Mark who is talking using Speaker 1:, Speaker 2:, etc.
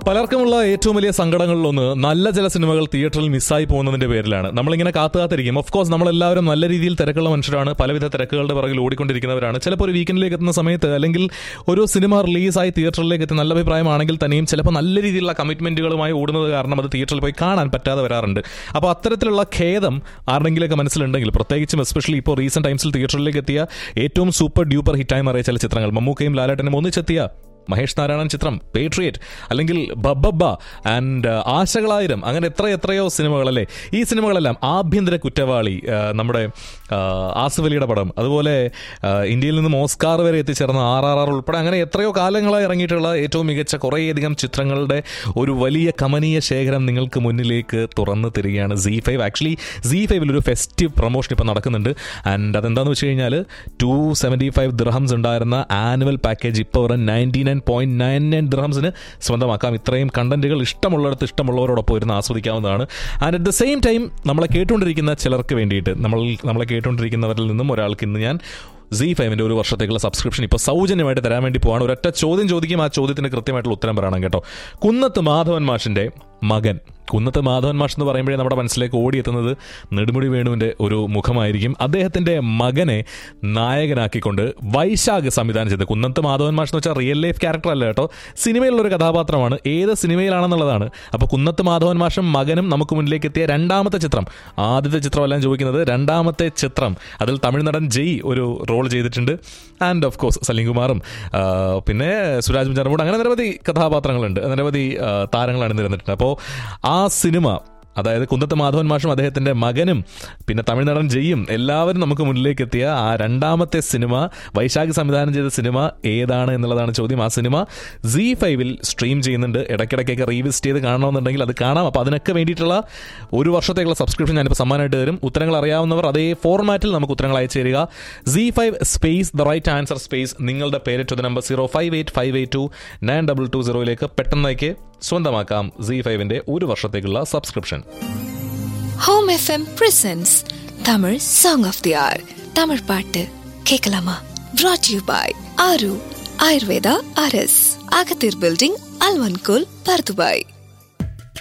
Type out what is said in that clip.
Speaker 1: പലർക്കുമുള്ള ഏറ്റവും വലിയ സങ്കടങ്ങളിലൊന്ന് നല്ല ചില സിനിമകൾ തിയേറ്ററിൽ മിസ്സായി പോകുന്നതിന്റെ പേരിലാണ് നമ്മളിങ്ങനെ കാത്തു കാത്തിരിക്കും ഓഫ് കോഴ്സ് നമ്മളെല്ലാവരും നല്ല രീതിയിൽ തിരക്കുള്ള മനുഷ്യരാണ് പലവിധ തിരക്കുകളുടെ പിറകിൽ ഓടിക്കൊണ്ടിരിക്കുന്നവരാണ് ചിലപ്പോൾ ഒരു വീക്കെൻഡിലേക്ക് എത്തുന്ന സമയത്ത് അല്ലെങ്കിൽ ഒരു സിനിമ റിലീസായി തിയേറ്ററിലേക്ക് എത്തി നല്ല അഭിപ്രായമാണെങ്കിൽ തന്നെയും ചിലപ്പോൾ നല്ല രീതിയിലുള്ള കമ്മിറ്റ്മെന്റുകളുമായി ഓടുന്നത് കാരണം അത് തിയേറ്ററിൽ പോയി കാണാൻ പറ്റാതെ വരാറുണ്ട് അപ്പോൾ അത്തരത്തിലുള്ള ഖേദം ആരുടെങ്കിലൊക്കെ മനസ്സിലുണ്ടെങ്കിൽ പ്രത്യേകിച്ചും എസ്പെഷ്യലി ഇപ്പോൾ റീസെന്റ് ടൈംസിൽ തിയേറ്ററിലേക്ക് എത്തിയ ഏറ്റവും സൂപ്പർ ഡ്യൂപ്പർ ഹിറ്റായി മാറിയ ചില ചിത്രങ്ങൾ മമ്മൂക്കയും ലാലേട്ടനും ഒന്നിച്ചെത്തിയ മഹേഷ് നാരായണൻ ചിത്രം പേട്രിയറ്റ് അല്ലെങ്കിൽ ബബ്ബ ആൻഡ് ആശകളായിരം അങ്ങനെ എത്ര എത്രയോ സിനിമകളല്ലേ ഈ സിനിമകളെല്ലാം ആഭ്യന്തര കുറ്റവാളി ആ, നമ്മുടെ ആ, ആസിഫ് അലിയുടെ പടം അതുപോലെ ആ, ഇന്ത്യയിൽ നിന്നും ഓസ്കാർ വരെ എത്തിച്ചേർന്ന ആർ ആർ ആർ ഉൾപ്പെടെ അങ്ങനെ എത്രയോ കാലങ്ങളായി ഇറങ്ങിയിട്ടുള്ള ഏറ്റവും മികച്ച കുറേയധികം ചിത്രങ്ങളുടെ ഒരു വലിയ കമനീയ ശേഖരം നിങ്ങൾക്ക് മുന്നിലേക്ക് തുറന്നു തരികയാണ് സി ഫൈവ് ആക്ച്വലി സി ഫൈവിൽ ഒരു ഫെസ്റ്റീവ് പ്രൊമോഷൻ ഇപ്പോൾ നടക്കുന്നുണ്ട് ആൻഡ് അതെന്താണെന്ന് വെച്ച് കഴിഞ്ഞാൽ ടു സെവൻറ്റി ഫൈവ് ദിർഹംസ് ഉണ്ടായിരുന്ന ആനുവൽ പാക്കേജ് ഇപ്പോൾ വെറും ninety nine point nine nine ദിർഹംസിന് സ്വന്തമാക്കാം ഇത്രയും കണ്ടന്റുകൾ ഇഷ്ടമുള്ളിടത്ത് ഇഷ്ടമുള്ളവരോടൊപ്പം ഇരുന്ന് ആസ്വദിക്കാവുന്നതാണ് and at the same time നമ്മളെ കേട്ടുകൊണ്ടിരിക്കുന്ന ചിലർക്ക് വേണ്ടിയിട്ട് നമ്മൾ നമ്മളെ കേട്ടുകൊണ്ടിരിക്കുന്നവരിൽ നിന്നും ഒരാൾക്ക് ഇന്ന് ഞാൻ സി ഫൈവിൻ്റെ ഒരു വർഷത്തേക്കുള്ള സബ്സ്ക്രിപ്ഷൻ ഇപ്പോൾ സൗജന്യമായിട്ട് തരാൻ വേണ്ടി പോവാണ് ഒരൊറ്റ ചോദ്യം ചോദിക്കും ആ ചോദ്യത്തിന് കൃത്യമായിട്ടുള്ള ഉത്തരം പറയണം കേട്ടോ കുന്നത്ത് മാധവൻ മാഷിൻ്റെ മകൻ കുന്നത്ത് മാധവൻ മാഷ് എന്ന് പറയുമ്പോഴേ നമ്മുടെ മനസ്സിലേക്ക് ഓടിയെത്തുന്നത് നെടുമുടി വേണുവിൻ്റെ ഒരു മുഖമായിരിക്കും അദ്ദേഹത്തിൻ്റെ മകനെ നായകനാക്കിക്കൊണ്ട് വൈശാഖ് സംവിധാനം ചെയ്ത് കുന്നത്ത് മാധവൻ മാഷ് എന്ന് വെച്ചാൽ റിയൽ ലൈഫ് ക്യാരക്ടർ അല്ല കേട്ടോ സിനിമയിലുള്ള ഒരു കഥാപാത്രമാണ് ഏത് സിനിമയിലാണെന്നുള്ളതാണ് അപ്പോൾ കുന്നത്ത് മാധവൻ മാഷും മകനും നമുക്ക് മുന്നിലേക്ക് എത്തിയ രണ്ടാമത്തെ ചിത്രം ആദ്യത്തെ ചിത്രമെല്ലാം ചോദിക്കുന്നത് രണ്ടാമത്തെ ചിത്രം അതിൽ തമിഴ്നടൻ ജയ് ഒരു റോൾ ചെയ്തിട്ടുണ്ട് ആൻഡ് ഓഫ് കോഴ്സ് സലീംകുമാറും ആ, പിന്നെ സുരാജ് മഞ്ചാറമൂട് അങ്ങനെ നിരവധി കഥാപാത്രങ്ങളുണ്ട് നിരവധി ആ, താരങ്ങൾ അണിനിരന്നിട്ടുണ്ട് അപ്പോൾ ആ സിനിമ അതായത് കുന്നത്ത് മാധവൻ മാഷും അദ്ദേഹത്തിന്റെ മകനും പിന്നെ തമിഴ്നാടൻ ജയ്യും എല്ലാവരും നമുക്ക് മുന്നിലേക്ക് എത്തിയ ആ രണ്ടാമത്തെ സിനിമ വൈശാഖ് സംവിധാനം ചെയ്ത സിനിമ ഏതാണ് എന്നുള്ളതാണ് ചോദ്യം ആ സിനിമ സി ഫൈവിൽ സ്ട്രീം ചെയ്യുന്നുണ്ട് ഇടയ്ക്കിടയ്ക്കൊക്കെ റീവിസിറ്റ് ചെയ്ത് കാണണമെന്നുണ്ടെങ്കിൽ അത് കാണാം അപ്പോൾ അതിനൊക്കെ വേണ്ടിയിട്ടുള്ള ഒരു വർഷത്തേക്കുള്ള സബ്സ്ക്രിപ്ഷൻ ഞാനിപ്പോൾ സമ്മാനമായിട്ട് തരും ഉത്തരങ്ങൾ അറിയാവുന്നവർ അതേ ഫോർമാറ്റിൽ നമുക്ക് ഉത്തരങ്ങൾ അയച്ചു തരിക C five space the right answer space നിങ്ങളുടെ പേര് to the number zero five eight five eight two nine double two സീറോയിലേക്ക് പെട്ടെന്നേക്ക് സ്വന്തമാക്കാം സി ഫൈവിൻ്റെ ഒരു വർഷത്തേക്കുള്ള subscription
Speaker 2: home FM presents Tamil song of the hour Tamil பாட்டு கேட்கலாமா brought யூ பாய் ஆரு ஆயுர்வேதா ஆர்எஸ் அகத்தீர் பில்டிங் அல்வன்கோல் பர்துபாய்